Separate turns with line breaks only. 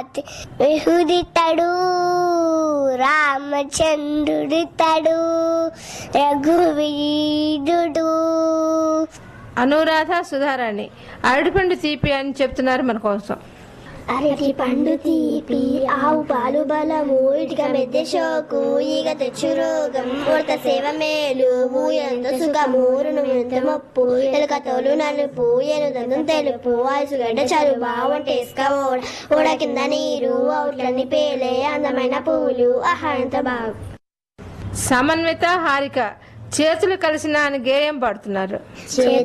విహుదితడు రామచంద్రుడితడు రఘువీరుడు
అనురాధ సుధారాణి అరటిపండు తీపి అని చెప్తున్నారు మన కోసం
అరటి పండు తీపి ఆవు పాలు బలము ఇటుక మెద్దె షోకు ఈగ తెచ్చు రోగం ఉడత సేవ మేలు ఎంత సుఖము రుణం ఎంత మొప్పు ఎలుక తోలు నలుపు ఎనుదంతం తెలుపు ఆయుసుగడ్డ చలువ వంటేసుక ఓడ ఓడ కింద నీరు అవుట్లన్నీ పేలే అందమైన పూలు ఆహా ఎంత బాగు
సమన్విత హారిక చేతులు కలిసిన అని గేయం పాడుతున్నారు